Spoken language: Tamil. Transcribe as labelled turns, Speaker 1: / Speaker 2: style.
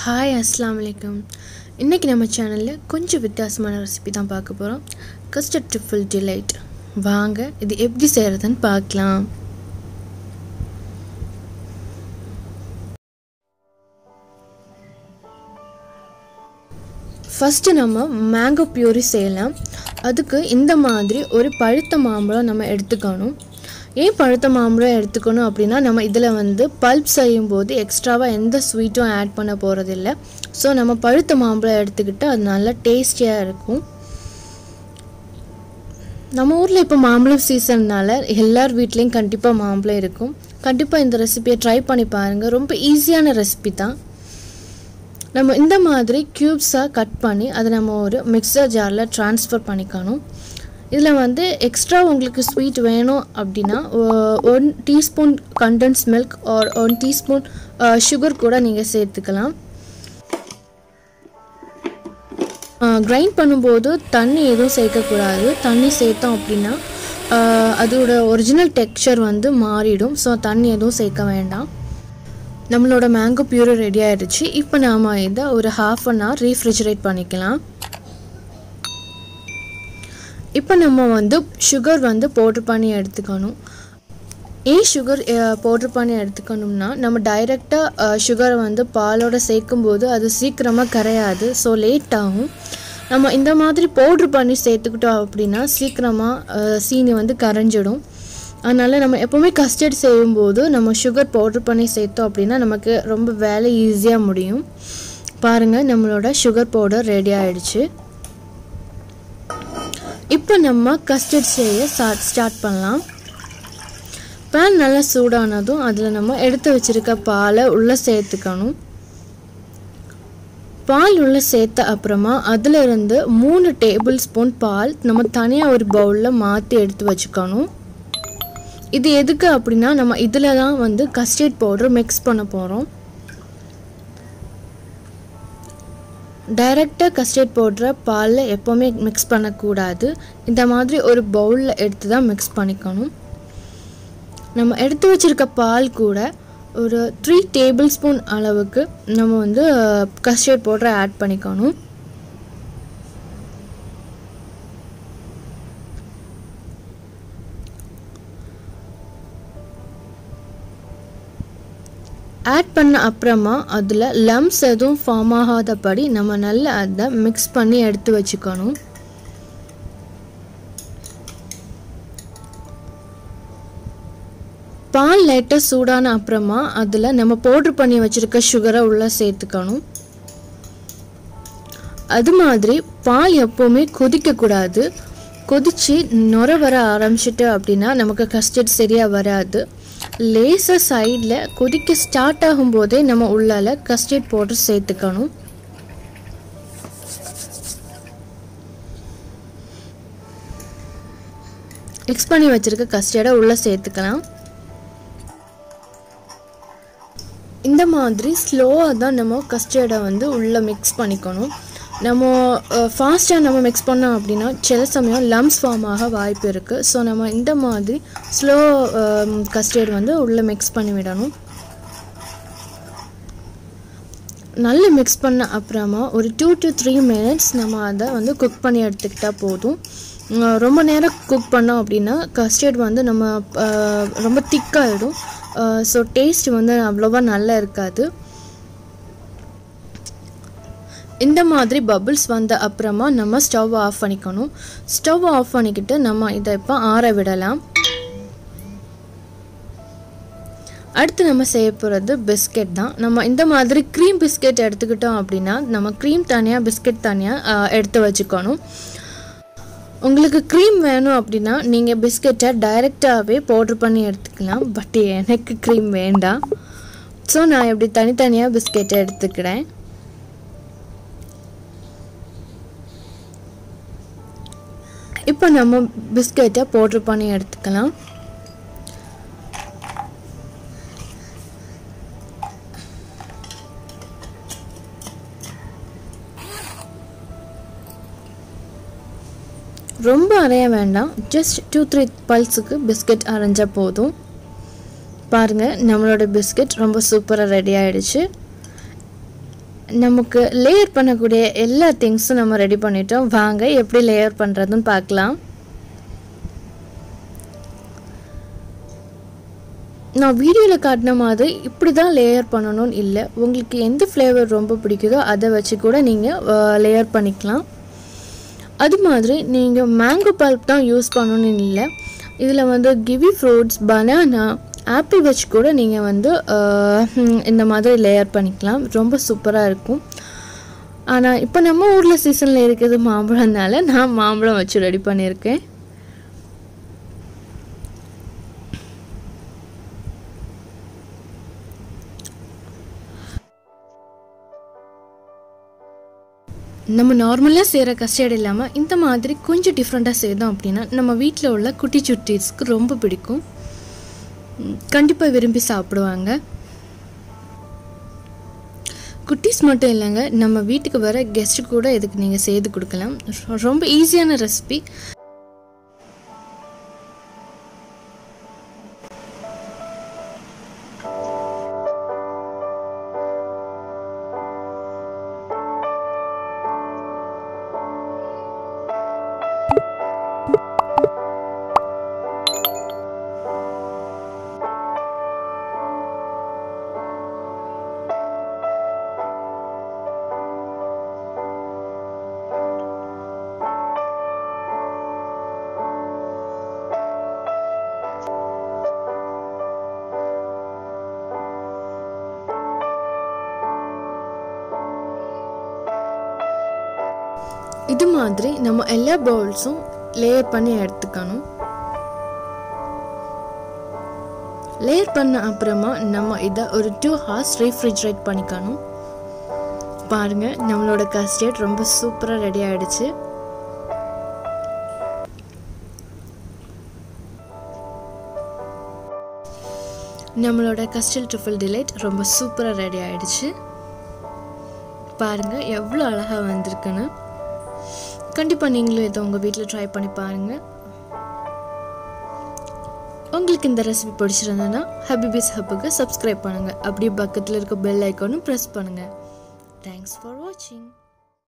Speaker 1: ஹாய் அஸ்ஸலாமு அலைக்கும் இன்றைக்கி நம்ம சேனலில் கொஞ்சம் வித்தியாசமான ரெசிபி தான் பார்க்க போகிறோம் கஸ்டர்ட் ட்ரிஃபிள் டிலைட் வாங்க இது எப்படி செய்கிறதுன்னு பார்க்கலாம் ஃபஸ்ட்டு நம்ம மேங்கோ பியூரி செய்யலாம் அதுக்கு இந்த மாதிரி ஒரு பழுத்த மாம்பழம் நம்ம எடுத்துக்கணும் ஏன் பழுத்த மாம்பழம் எடுத்துக்கணும் அப்படின்னா நம்ம இதில் வந்து பல்ப் செய்யும்போது எக்ஸ்ட்ராவாக எந்த ஸ்வீட்டும் ஆட் பண்ண போகிறதில்ல ஸோ நம்ம பழுத்த மாம்பழம் எடுத்துக்கிட்டு அது நல்லா டேஸ்டியாக இருக்கும் நம்ம ஊரில் இப்போ மாம்பழம் சீசன்னால எல்லார் வீட்லேயும் கண்டிப்பாக மாம்பழம் இருக்கும் கண்டிப்பாக இந்த ரெசிபியை ட்ரை பண்ணி பாருங்கள் ரொம்ப ஈஸியான ரெசிபி தான் நம்ம இந்த மாதிரி க்யூப்ஸாக கட் பண்ணி அதை நம்ம ஒரு மிக்சர் ஜாரில் ட்ரான்ஸ்ஃபர் பண்ணிக்கணும் இதில் வந்து எக்ஸ்ட்ரா உங்களுக்கு ஸ்வீட் வேணும் அப்படின்னா one teaspoon condensed milk or one teaspoon sugar கூட நீங்கள் சேர்த்துக்கலாம் கிரைண்ட் பண்ணும்போது தண்ணி எதுவும் சேர்க்கக்கூடாது தண்ணி சேர்த்தோம் அப்படின்னா அதோட ஒரிஜினல் டெக்ஸ்சர் வந்து மாறிடும் ஸோ தண்ணி எதுவும் சேர்க்க வேண்டாம் நம்மளோட மேங்கோ பியூரி ரெடி ஆகிடுச்சு இப்போ நாம் இதை ஒரு ஹாஃப் அன் ஹவர் ரீஃப்ரிஜரேட் பண்ணிக்கலாம் இப்போ நம்ம வந்து சுகர் வந்து பவுட்ரு பண்ணி எடுத்துக்கணும் ஏன் சுகர் பவுட்ரு பண்ணி எடுத்துக்கணும்னா நம்ம டைரெக்டாக சுகரை வந்து பாலோட சேர்க்கும்போது அது சீக்கிரமாக கரையாது ஸோ லேட் ஆகும் நம்ம இந்த மாதிரி பவுட்ரு பண்ணி சேர்த்துக்கிட்டோம் அப்படின்னா சீக்கிரமாக சீனி வந்து கரைஞ்சிடும் அதனால் நம்ம எப்போவுமே கஸ்டர்ட் செய்யும்போது நம்ம சுகர் பவுட்ரு பண்ணி சேர்த்தோம் அப்படின்னா நமக்கு ரொம்ப வேலை ஈஸியாக முடியும் பாருங்கள் நம்மளோட சுகர் பவுடர் ரெடி ஆகிடுச்சு இப்போ நம்ம கஸ்டர்ட் செய்ய ஸ்டார்ட் பண்ணலாம் பேன் நல்லா சூடானதும் அதில் நம்ம எடுத்து வச்சுருக்க பாலை உள்ளே சேர்த்துக்கணும் பால் உள்ளே சேர்த்த அப்புறமா அதில் இருந்து மூணு டேபிள் ஸ்பூன் பால் நம்ம தனியாக ஒரு பவுலில் மாற்றி எடுத்து வச்சுக்கணும் இது எதுக்கு அப்படின்னா நம்ம இதில் தான் வந்து கஸ்டர்ட் பவுடர் மிக்ஸ் பண்ண போகிறோம் டைரெக்டாக கஸ்டர்ட் பவுடரை பாலில் எப்போவுமே மிக்ஸ் பண்ணக்கூடாது இந்த மாதிரி ஒரு பவுலில் எடுத்து தான் மிக்ஸ் பண்ணிக்கணும் நம்ம எடுத்து வச்சுருக்க பால் கூட ஒரு த்ரீ டேபிள் ஸ்பூன் அளவுக்கு நம்ம வந்து கஸ்டர்ட் பவுடரை ஆட் பண்ணிக்கணும் ஆட் பண்ண அப்புறமா அதில் லம்ஸ் எதுவும் ஃபார்ம் ஆகாதபடி நம்ம நல்லா அதை மிக்ஸ் பண்ணி எடுத்து வச்சுக்கணும் பால் லைட்டாக சூடான அப்புறமா அதில் நம்ம பவுட்ரு பண்ணி வச்சுருக்க சுகரை உள்ளே சேர்த்துக்கணும் அது மாதிரி பால் எப்போவுமே கொதிக்கக்கூடாது கொதித்து நுர வர ஆரம்பிச்சிட்டு அப்படின்னா நமக்கு கஸ்டர்ட் சரியாக வராது லேசாக சைடில் கொதிக்க ஸ்டார்ட் ஆகும்போதே நம்ம உள்ளால கஸ்டர்ட் பவுடர் சேர்த்துக்கணும் மிக்ஸ் பண்ணி வச்சுருக்க கஸ்டர்டை உள்ளே சேர்த்துக்கலாம் இந்த மாதிரி ஸ்லோவாக தான் நம்ம கஸ்டர்டை வந்து உள்ளே மிக்ஸ் பண்ணிக்கணும் நம்ம ஃபாஸ்ட்டாக நம்ம மிக்ஸ் பண்ணோம் அப்படின்னா சில சமயம் லம்ஸ் ஃபார்ம் ஆக வாய்ப்பு இருக்குது ஸோ நம்ம இந்த மாதிரி ஸ்லோ கஸ்டர்ட் வந்து உள்ளே மிக்ஸ் பண்ணி விடணும் நல்லா மிக்ஸ் பண்ண அப்புறமா ஒரு டூ டு த்ரீ மினிட்ஸ் நம்ம அதை வந்து குக் பண்ணி எடுத்துக்கிட்டால் போதும் ரொம்ப நேரம் குக் பண்ணோம் அப்படின்னா கஸ்டர்ட் வந்து நம்ம ரொம்ப திக்காகிடும் ஸோ டேஸ்ட் வந்து அவ்வளோவா நல்லா இருக்காது இந்த மாதிரி பபுள்ஸ் வந்த அப்புறமா நம்ம ஸ்டவ் ஆஃப் பண்ணிக்கணும் ஸ்டவ் ஆஃப் பண்ணிக்கிட்டு நம்ம இதை இப்போ ஆற விடலாம் அடுத்து நம்ம செய்ய போகிறது பிஸ்கெட் தான் நம்ம இந்த மாதிரி க்ரீம் பிஸ்கெட் எடுத்துக்கிட்டோம் அப்படின்னா நம்ம க்ரீம் தனியாக பிஸ்கெட் தனியாக எடுத்து வச்சுக்கணும் உங்களுக்கு க்ரீம் வேணும் அப்படின்னா நீங்கள் பிஸ்கெட்டை டைரெக்டாகவே பவுட்ரு பண்ணி எடுத்துக்கலாம் பட் எனக்கு க்ரீம் வேண்டாம் ஸோ நான் இப்படி தனித்தனியாக பிஸ்கெட்டை எடுத்துக்கிறேன் இப்போ நம்ம பிஸ்கெட்டை பவுட்ரு பண்ணி எடுத்துக்கலாம் ரொம்ப அரைய வேண்டாம் ஜஸ்ட் டூ த்ரீ பல்ஸுக்கு பிஸ்கெட் அரைஞ்சால் போதும் பாருங்கள் நம்மளோட பிஸ்கெட் ரொம்ப சூப்பராக ரெடி ஆகிடுச்சு நமக்கு லேயர் பண்ணக்கூடிய எல்லா திங்ஸும் நம்ம ரெடி பண்ணிட்டோம் வாங்க எப்படி லேயர் பண்ணுறதுன்னு பார்க்கலாம் நான் வீடியோவில் காட்டின மாதிரி இப்படி தான் லேயர் பண்ணணும்னு இல்லை உங்களுக்கு எந்த ஃப்ளேவர் ரொம்ப பிடிக்குதோ அதை வச்சு கூட நீங்கள் லேயர் பண்ணிக்கலாம் அது மாதிரி நீங்கள் மேங்கோ பல்ப் தான் யூஸ் பண்ணணும்னு இல்லை இதில் வந்து கிவி ஃப்ரூட்ஸ் பனானா ஆப்பிள் வச்சு கூட நீங்கள் வந்து அஹ், ஹம், இந்த மாதிரி லேயர் பண்ணிக்கலாம் ரொம்ப சூப்பராக இருக்கும் ஆனால் இப்போ நம்ம ஊரில் சீசனில் இருக்கிறது மாம்பழம்னால நான் மாம்பழம் வச்சு ரெடி பண்ணியிருக்கேன் நம்ம நார்மலாக செய்கிற கஸ்டர்ட் இல்லாமல் இந்த மாதிரி கொஞ்சம் டிஃப்ரெண்ட்டாக செய்தோம் அப்படின்னா நம்ம வீட்டில் உள்ள குட்டி சுட்டீஸ்க்கு ரொம்ப பிடிக்கும் கண்டிப்பாக விரும்பி சாப்பிடுவாங்க குட்டீஸ் மட்டும் இல்லைங்க நம்ம வீட்டுக்கு வர கெஸ்ட்டு கூட இதுக்கு நீங்கள் செய்து கொடுக்கலாம் ரொ- ரொம்ப ஈஸியான ரெசிபி இது மாதிரி நம்ம எல்லா பவுல்ஸும் லேயர் பண்ணி எடுத்துக்கணும் லேயர் பண்ண அப்புறமா நம்ம இதை ஒரு டூ ஹார்ஸ் ரீஃப்ரிஜரேட் பண்ணிக்கணும் பாருங்க நம்மளோட கஸ்டர்ட் ரொம்ப சூப்பராக ரெடி ஆயிடுச்சு நம்மளோட கஸ்டல் ட்ரிஃபிள் டிலைட் ரொம்ப சூப்பராக ரெடி ஆயிடுச்சு பாருங்க எவ்வளோ அழகாக வந்திருக்குன்னு கண்டிப்பாக நீங்களும் இதை உங்கள் வீட்டில் ட்ரை பண்ணி பாருங்கள் உங்களுக்கு இந்த ரெசிபி பிடிச்சிருந்ததுன்னா ஹபிபிஸ் ஹப்புக்கு சப்ஸ்கிரைப் பண்ணுங்கள் அப்படியே பக்கத்தில் இருக்க பெல் ஐக்கானும் ப்ரெஸ் பண்ணுங்கள் தேங்க்ஸ் ஃபார் வாட்சிங்